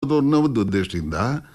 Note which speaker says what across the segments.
Speaker 1: ಅನ್ನೋ ಒಂದು ಉದ್ದೇಶದಿಂದ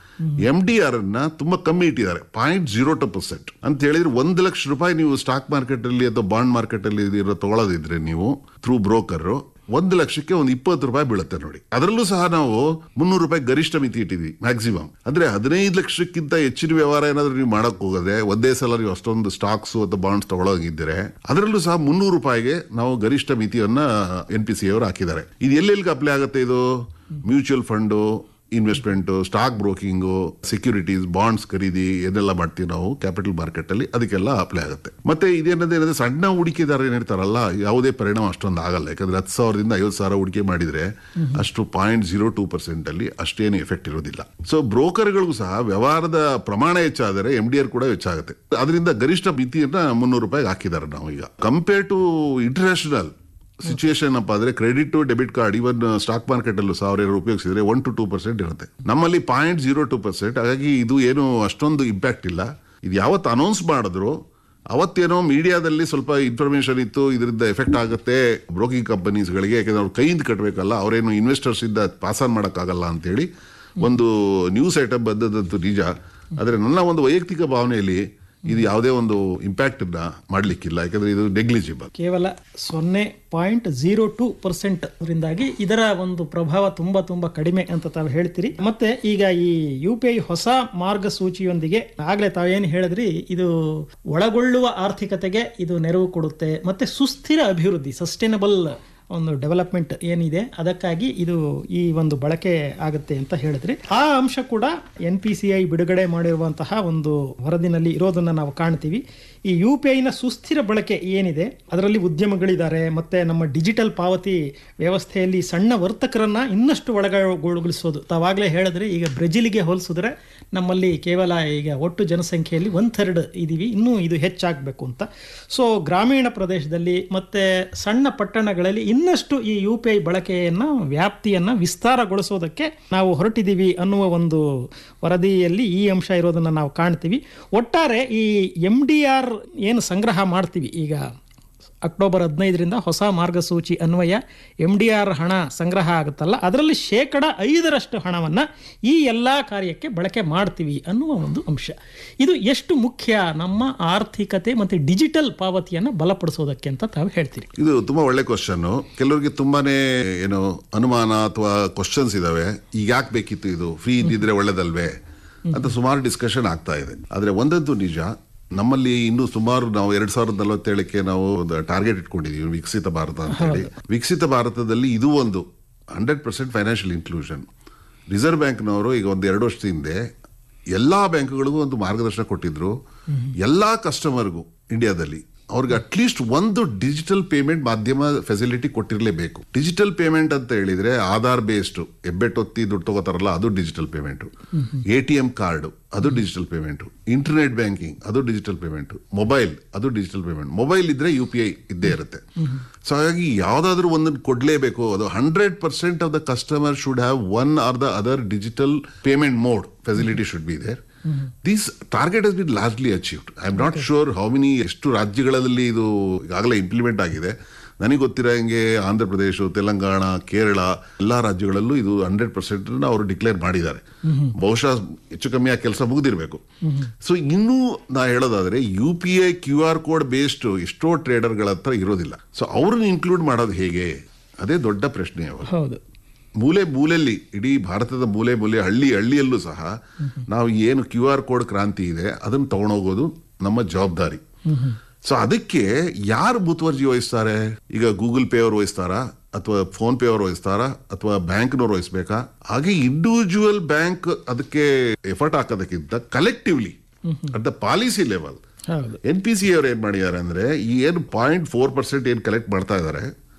Speaker 1: ಎಂ ಡಿ ಆರ್ ಅನ್ನ ತುಂಬಾ ಕಮ್ಮಿ ಇಟ್ಟಿದ್ದಾರೆ ಪಾಯಿಂಟ್ ಜೀರೋ ಟು ಪರ್ಸೆಂಟ್ ಅಂತ ಹೇಳಿದ್ರೆ ಒಂದು ಲಕ್ಷ ರೂಪಾಯಿ ನೀವು ಸ್ಟಾಕ್ ಮಾರ್ಕೆಟ್ ಅಲ್ಲಿ ಅಥವಾ ಬಾಂಡ್ ಮಾರ್ಕೆಟ್ ಅಲ್ಲಿ ಇರೋ ತಗೊಳ್ಳೋದಿದ್ರೆ ನೀವು ಥ್ರೂ ಬ್ರೋಕರ್ ಒಂದು ಲಕ್ಷಕ್ಕೆ ಒಂದು ಇಪ್ಪತ್ತು ರೂಪಾಯಿ ಬೀಳುತ್ತೆ ನೋಡಿ ಅದರಲ್ಲೂ ಸಹ ನಾವು ಮುನ್ನೂರು ರೂಪಾಯಿ ಗರಿಷ್ಠ ಮಿತಿ ಇಟ್ಟಿದ್ವಿ ಮ್ಯಾಕ್ಸಿಮಮ್ ಅಂದ್ರೆ ಹದಿನೈದು ಲಕ್ಷಕ್ಕಿಂತ ಹೆಚ್ಚಿನ ವ್ಯವಹಾರ ಏನಾದ್ರೂ ನೀವು ಮಾಡಕ್ ಹೋಗದೆ ಒಂದೇ ಸಲ ನೀವು ಅಷ್ಟೊಂದು ಸ್ಟಾಕ್ಸ್ ಅಥವಾ ಬಾಂಡ್ಸ್ ತಗೊಳ್ಳೋಗಿದ್ರೆ ಅದರಲ್ಲೂ ಸಹ ಮುನ್ನೂರು ರೂಪಾಯಿಗೆ ನಾವು ಗರಿಷ್ಠ ಮಿತಿಯನ್ನ ಎನ್ ಪಿ ಸಿ ಅವರು ಹಾಕಿದ್ದಾರೆ ಇದು ಎಲ್ಲೆಲ್ಲಿಗೆ ಅಪ್ಲೈ ಆಗುತ್ತೆ ಇದು mutual fund investment stock broking securities bonds ಖರೀದಿ ಏನೆಲ್ಲ ಮಾಡ್ತೀವಿ ನಾವು ಕ್ಯಾಪಿಟಲ್ ಮಾರ್ಕೆಟ್ ಅಲ್ಲಿ ಅದಕ್ಕೆಲ್ಲ ಅಪ್ಲೈ ಆಗುತ್ತೆ ಮತ್ತೆ ಇದೇನಂದ್ರೆ ಏನಂದ್ರೆ ಸಣ್ಣ ಹೂಡಿಕೆದಾರ ಏನಿರ್ತಾರಲ್ಲ ಯಾವುದೇ ಪರಿಣಾಮ ಅಷ್ಟೊಂದು ಆಗಲ್ಲ ಯಾಕಂದ್ರೆ ಹತ್ತು ಸಾವಿರದಿಂದ ಐವತ್ತು ಸಾವಿರ ಹೂಡಿಕೆ ಮಾಡಿದ್ರೆ ಅಷ್ಟು ಪಾಯಿಂಟ್ ಜೀರೋ ಟೂ ಪರ್ಸೆಂಟ್ ಅಲ್ಲಿ ಅಷ್ಟೇನು ಎಫೆಕ್ಟ್ ಇರೋದಿಲ್ಲ ಸೊ ಬ್ರೋಕರ್ಗಳಿಗೂ ಸಹ ವ್ಯವಹಾರದ ಪ್ರಮಾಣ ಹೆಚ್ಚಾದರೆ ಎಂ ಡಿ ಆರ್ ಕೂಡ ಹೆಚ್ಚಾಗುತ್ತೆ ಅದರಿಂದ ಗರಿಷ್ಠ ಮಿತಿಯನ್ನ ಮುನ್ನೂರು ರೂಪಾಯಿಗೆ ಹಾಕಿದ್ದಾರೆ ನಾವು ಈಗ ಕಂಪೇರ್ ಟು ಇಂಟರ್ನ್ಯಾಷನಲ್ ಸಿಚುಯೇಷನ್ ಏನಪ್ಪ ಅಂದ್ರೆ credit debit card even stock market ಅಲ್ಲೂ ಸಾವಿರ ಏನಾದ್ರು ಉಪಯೋಗಿಸಿದ್ರೆ ಒನ್ ಟು ಟೂ ಪರ್ಸೆಂಟ್ ಇರುತ್ತೆ ನಮ್ಮಲ್ಲಿ ಪಾಯಿಂಟ್ ಜೀರೋ ಟೂ ಪರ್ಸೆಂಟ್ ಹಾಗಾಗಿ ಇದು ಏನು ಅಷ್ಟೊಂದು ಇಂಪ್ಯಾಕ್ಟ್ ಇಲ್ಲ ಇದು ಯಾವತ್ತು ಅನೌನ್ಸ್ ಮಾಡಿದ್ರು ಅವತ್ತೇನೋ ಮೀಡಿಯಾದಲ್ಲಿ ಸ್ವಲ್ಪ ಇನ್ಫಾರ್ಮೇಶನ್ ಇತ್ತು ಇದರಿಂದ ಎಫೆಕ್ಟ್ ಆಗುತ್ತೆ ಬ್ರೋಕಿಂಗ್ ಕಂಪನೀಸ್ಗಳಿಗೆ ಯಾಕಂದ್ರೆ ಅವ್ರು ಕೈಯಿಂದ ಕಟ್ಟಬೇಕಲ್ಲ ಅವರೇನು ಇನ್ವೆಸ್ಟರ್ಸ್ ಇಂದ ಪಾಸ್ ಆನ್ ಮಾಡೋಕ್ಕಾಗಲ್ಲ ಅಂತೇಳಿ ಒಂದು ನ್ಯೂಸ್ ಐಟಮ್ ಬಂದದಂತೂ ನಿಜ ಆದರೆ ನನ್ನ ಒಂದು ವೈಯಕ್ತಿಕ ಭಾವನೆಯಲ್ಲಿ ಇದು ಯಾವುದೇ ಒಂದು ಇಂಪ್ಯಾಕ್ಟ್ ಮಾಡ್ಲಿಕ್ಕಿಲ್ಲ ಯಾಕಂದ್ರೆ ಇದು ನೆಗ್ಲಿಜಿಬಲ್
Speaker 2: ಕೇವಲ ಸೊನ್ನೆ ಪಾಯಿಂಟ್ ಜೀರೋ ಟು ಪರ್ಸೆಂಟ್ ರಿಂದಾಗಿ ಇದರ ಒಂದು ಪ್ರಭಾವ ತುಂಬಾ ತುಂಬಾ ಕಡಿಮೆ ಅಂತ ತಾವು ಹೇಳ್ತೀರಿ ಮತ್ತೆ ಈಗ ಈ ಯು ಪಿ ಐ ಹೊಸ ಮಾರ್ಗಸೂಚಿಯೊಂದಿಗೆ ಆಗ್ಲೇ ತಾವೇನು ಹೇಳಿದ್ರಿ ಇದು ಒಳಗೊಳ್ಳುವ ಆರ್ಥಿಕತೆಗೆ ಇದು ನೆರವು ಕೊಡುತ್ತೆ ಮತ್ತೆ ಸುಸ್ಥಿರ ಅಭಿವೃದ್ಧಿ ಸಸ್ಟೈನಬಲ್ ಒಂದು ಡೆವಲಪ್ಮೆಂಟ್ ಏನಿದೆ ಅದಕ್ಕಾಗಿ ಇದು ಈ ಒಂದು ಬಳಕೆ ಆಗುತ್ತೆ ಅಂತ ಹೇಳಿದ್ರಿ ಆ ಅಂಶ ಕೂಡ ಎನ್ ಪಿ ಸಿ ಐ ಬಿಡುಗಡೆ ಮಾಡಿರುವಂತಹ ಒಂದು ವರದಿನಲ್ಲಿ ಇರೋದನ್ನ ನಾವು ಕಾಣ್ತೀವಿ ಈ ಯು ಪಿ ಐನ ಸುಸ್ಥಿರ ಬಳಕೆ ಏನಿದೆ ಅದರಲ್ಲಿ ಉದ್ಯಮಗಳಿದ್ದಾರೆ ಮತ್ತೆ ನಮ್ಮ ಡಿಜಿಟಲ್ ಪಾವತಿ ವ್ಯವಸ್ಥೆಯಲ್ಲಿ ಸಣ್ಣ ವರ್ತಕರನ್ನ ಇನ್ನಷ್ಟು ಒಳಗೊಳಗೊಳಿಸೋದು ತಾವಾಗಲೇ ಹೇಳಿದ್ರಿ ಈಗ ಬ್ರೆಜಿಲ್ಗೆ ಹೋಲಿಸಿದ್ರೆ ನಮ್ಮಲ್ಲಿ ಕೇವಲ ಈಗ ಒಟ್ಟು ಜನಸಂಖ್ಯೆಯಲ್ಲಿ ಒನ್ ಥರ್ಡ್ ಇದೀವಿ ಇನ್ನೂ ಇದು ಹೆಚ್ಚಾಗಬೇಕು ಅಂತ ಸೊ ಗ್ರಾಮೀಣ ಪ್ರದೇಶದಲ್ಲಿ ಮತ್ತೆ ಸಣ್ಣ ಪಟ್ಟಣಗಳಲ್ಲಿ ಇನ್ನಷ್ಟು ಈ ಯು ಪಿ ಐ ಬಳಕೆಯನ್ನು ವ್ಯಾಪ್ತಿಯನ್ನು ವಿಸ್ತಾರಗೊಳಿಸೋದಕ್ಕೆ ನಾವು ಹೊರಟಿದ್ದೀವಿ ಅನ್ನುವ ಒಂದು ವರದಿಯಲ್ಲಿ ಈ ಅಂಶ ಇರೋದನ್ನು ನಾವು ಕಾಣ್ತೀವಿ ಒಟ್ಟಾರೆ ಈ ಎಮ್ ಡಿ ಆರ್ ಏನು ಸಂಗ್ರಹ ಮಾಡ್ತೀವಿ ಈಗ ಅಕ್ಟೋಬರ್ ಹದಿನೈದರಿಂದ ಹೊಸ ಮಾರ್ಗಸೂಚಿ ಅನ್ವಯ ಎಮ್ ಡಿ ಆರ್ ಹಣ ಸಂಗ್ರಹ ಆಗುತ್ತಲ್ಲ ಅದರಲ್ಲಿ ಶೇಕಡ ಐದರಷ್ಟು ಹಣವನ್ನು ಈ ಎಲ್ಲ ಕಾರ್ಯಕ್ಕೆ ಬಳಕೆ ಮಾಡ್ತೀವಿ ಅನ್ನುವ ಒಂದು ಅಂಶ ಇದು ಎಷ್ಟು ಮುಖ್ಯ ನಮ್ಮ ಆರ್ಥಿಕತೆ ಮತ್ತು ಡಿಜಿಟಲ್ ಪಾವತಿಯನ್ನು ಬಲಪಡಿಸೋದಕ್ಕೆ ಅಂತ ತಾವು ಹೇಳ್ತೀರಿ
Speaker 1: ಇದು ತುಂಬಾ ಒಳ್ಳೆ ಕ್ವಶನ್ ಕೆಲವರಿಗೆ ತುಂಬಾನೇ ಏನು ಅನುಮಾನ ಅಥವಾ ಕ್ವಶನ್ಸ್ ಇದಾವೆ ಈಗ ಯಾಕೆ ಬೇಕಿತ್ತು ಇದು ಫ್ರೀ ಇದ್ದಿದ್ರೆ ಒಳ್ಳೇದಲ್ವೇ ಅಂತ ಸುಮಾರು ಡಿಸ್ಕಷನ್ ಆಗ್ತಾ ಇದೆ ಆದ್ರೆ ಒಂದಂತೂ ನಿಜ ನಮ್ಮಲ್ಲಿ ಇನ್ನು ಸುಮಾರು ನಾವು ಎರಡ್ ಸಾವಿರದ ನಲವತ್ತೇಳಕ್ಕೆ ನಾವು ಟಾರ್ಗೆಟ್ ಇಟ್ಕೊಂಡಿದೀವಿ ವಿಕಸಿತ ಭಾರತ ಅಂತ ಹೇಳಿ ವಿಕಸಿತ ಭಾರತದಲ್ಲಿ ಇದು ಒಂದು hundred percent financial inclusion reserve ಬ್ಯಾಂಕ್ನವರು ಈಗ ಒಂದು ಎರಡು ವರ್ಷದ ಹಿಂದೆ ಎಲ್ಲಾ ಬ್ಯಾಂಕ್ಗಳಿಗೂ ಒಂದು ಮಾರ್ಗದರ್ಶನ ಕೊಟ್ಟಿದ್ರು ಎಲ್ಲಾ ಕಸ್ಟಮರ್ಗೂ ಇಂಡಿಯಾದಲ್ಲಿ ಅವ್ರಿಗೆ ಅಟ್ಲೀಸ್ಟ್ ಒಂದು ಡಿಜಿಟಲ್ ಪೇಮೆಂಟ್ ಮಾಧ್ಯಮ ಫೆಸಿಲಿಟಿ ಕೊಟ್ಟಿರಲೇಬೇಕು ಡಿಜಿಟಲ್ ಪೇಮೆಂಟ್ ಅಂತ ಹೇಳಿದ್ರೆ ಆಧಾರ್ ಬೇಸ್ಡ್ ಹೆಬ್ಬೆಟ್ಟೊತ್ತಿ ದುಡ್ಡು ತಗೋತಾರಲ್ಲ ಅದು digital payment A T M card ಅದು ಡಿಜಿಟಲ್ ಪೇಮೆಂಟ್ ಇಂಟರ್ನೆಟ್ ಬ್ಯಾಂಕಿಂಗ್ ಅದು ಡಿಜಿಟಲ್ ಪೇಮೆಂಟ್ ಮೊಬೈಲ್ ಅದು ಡಿಜಿಟಲ್ ಪೇಮೆಂಟ್ ಮೊಬೈಲ್ ಇದ್ರೆ ಯು ಪಿ ಐ ಇದ್ದೇ ಇರುತ್ತೆ ಸೊ ಹಾಗಾಗಿ ಯಾವ್ದಾದ್ರು ಒಂದನ್ನು ಕೊಡ್ಲೇಬೇಕು ಅದು hundred percent of the customer should have one or the other digital payment mode facility should be there this target ಹಸ್ been largely achieved I am not sure how many ಎಷ್ಟು ರಾಜ್ಯಗಳಲ್ಲಿ ಇದು ಈಗಾಗಲೇ ಇಂಪ್ಲಿಮೆಂಟ್ ಆಗಿದೆ ನನಗೆ ಗೊತ್ತಿರೋ ಹಂಗೆ ಆಂಧ್ರ ಪ್ರದೇಶ ತೆಲಂಗಾಣ ಕೇರಳ ಎಲ್ಲಾ ರಾಜ್ಯಗಳಲ್ಲೂ ಇದು ಹಂಡ್ರೆಡ್ ಪರ್ಸೆಂಟ್ ಅವರು ಡಿಕ್ಲೇರ್ ಮಾಡಿದ್ದಾರೆ ಬಹುಶಃ ಹೆಚ್ಚು ಕಮ್ಮಿ ಆ ಕೆಲಸ ಮುಗಿದಿರಬೇಕು ಸೊ ಇನ್ನೂ ನಾ ಹೇಳೋದಾದ್ರೆ U P I Q R code based ಎಷ್ಟೋ ಟ್ರೇಡರ್ಗಳ ಹತ್ರ ಇರೋದಿಲ್ಲ ಸೊ ಅವ್ರನ್ನ ಇನ್ಕ್ಲೂಡ್ ಮಾಡೋದು ಹೇಗೆ ಅದೇ ದೊಡ್ಡ ಪ್ರಶ್ನೆ ಅವರು
Speaker 2: ಹೌದು
Speaker 1: ಮೂಲೆ ಮೂಲೆಯಲ್ಲಿ ಇಡೀ ಭಾರತದ ಮೂಲೆ ಮೂಲೆ ಹಳ್ಳಿ ಹಳ್ಳಿಯಲ್ಲೂ ಸಹ ನಾವು ಏನು ಕ್ಯೂ ಆರ್ ಕೋಡ್ ಕ್ರಾಂತಿ ಇದೆ ಅದನ್ನು ತಗೊಂಡೋಗೋದು ನಮ್ಮ ಜವಾಬ್ದಾರಿ ಸೊ ಅದಕ್ಕೆ ಯಾರು ಮುತುವರ್ಜಿ ವಹಿಸ್ತಾರೆ ಈಗ ಗೂಗಲ್ ಪೇ ಅವರು ವಹಿಸ್ತಾರಾ ಅಥವಾ ಫೋನ್ ಪೇ ಅವರು ವಹಿಸ್ತಾರಾ ಅಥವಾ ಬ್ಯಾಂಕ್ನವ್ರು ವಹಿಸ್ಬೇಕಾ ಹಾಗೆ ಇಂಡಿವಿಜುವಲ್ ಬ್ಯಾಂಕ್ ಅದಕ್ಕೆ ಎಫರ್ಟ್ ಹಾಕೋದಕ್ಕಿಂತ collectively at the policy level
Speaker 2: ಹೌದು
Speaker 1: ಎನ್ ಪಿ ಸಿ ಅವ್ರು ಏನ್ ಮಾಡಿದ್ದಾರೆ ಅಂದ್ರೆ ಈ ಏನು ಪಾಯಿಂಟ್ ಫೋರ್ ಪರ್ಸೆಂಟ್ ಏನ್ ಕಲೆಕ್ಟ್ ಮಾಡ್ತಾ ಇದ್ದಾರೆ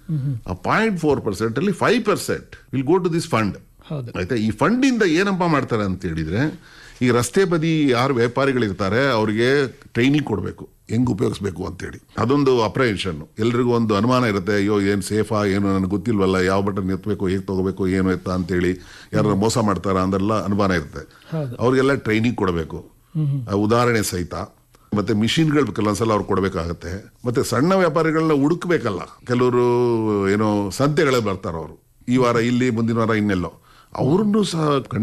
Speaker 1: ಆ ಪಾಯಿಂಟ್ ಫೋರ್ ಪರ್ಸೆಂಟ್ ಅಲ್ಲಿ five percent will go to this fund
Speaker 2: ಹೌದು
Speaker 1: ಆಯ್ತಾ ಈ ಫಂಡ್ ಇಂದ ಏನಪ್ಪ ಮಾಡ್ತಾರೆ ಅಂತ ಹೇಳಿದ್ರೆ ಈ ರಸ್ತೆ ಬದಿ ಯಾರು ವ್ಯಾಪಾರಿಗಳಿರ್ತಾರೆ ಅವ್ರಿಗೆ ಟ್ರೈನಿಂಗ್ ಕೊಡಬೇಕು ಹೆಂಗ್ ಉಪಯೋಗಿಸ್ಬೇಕು ಅಂತೇಳಿ ಅದೊಂದು ಅಪ್ರಹೆನ್ಷನ್ ಎಲ್ರಿಗೂ ಒಂದು ಅನುಮಾನ ಇರುತ್ತೆ ಅಯ್ಯೋ ಏನ್ ಸೇಫಾ ಏನು ನನಗೆ ಗೊತ್ತಿಲ್ವಲ್ಲ ಯಾವ ಬಟನ್ ಎತ್ತಬೇಕು ಹೇಗೆ ತಗೋಬೇಕು ಏನು ಎತ್ತ ಅಂತೇಳಿ ಯಾರು ಮೋಸ ಮಾಡ್ತಾರ ಅಂದೆಲ್ಲ ಅನುಮಾನ ಇರುತ್ತೆ
Speaker 2: ಹೌದು.
Speaker 1: ಅವ್ರಿಗೆಲ್ಲ ಟ್ರೈನಿಂಗ್ ಕೊಡಬೇಕು ಆ ಉದಾಹರಣೆ ಸಹಿತ ಮತ್ತೆ ಮಿಷಿನ್ಗಳು ಕೆಲವೊಂದ್ಸಲ ಅವ್ರು ಕೊಡಬೇಕಾಗತ್ತೆ ಮತ್ತೆ ಸಣ್ಣ ವ್ಯಾಪಾರಿಗಳನ್ನ ಹುಡುಕ್ಬೇಕಲ್ಲ ಕೆಲವರು ಏನೋ ಸಂತೆಗಳಲ್ಲಿ ಬರ್ತಾರ ಅವರು ಈ ವಾರ ಇಲ್ಲಿ ಮುಂದಿನ ವಾರ ಇನ್ನೆಲ್ಲೋ ಅವ್ರನ್ನೂ ಸಹ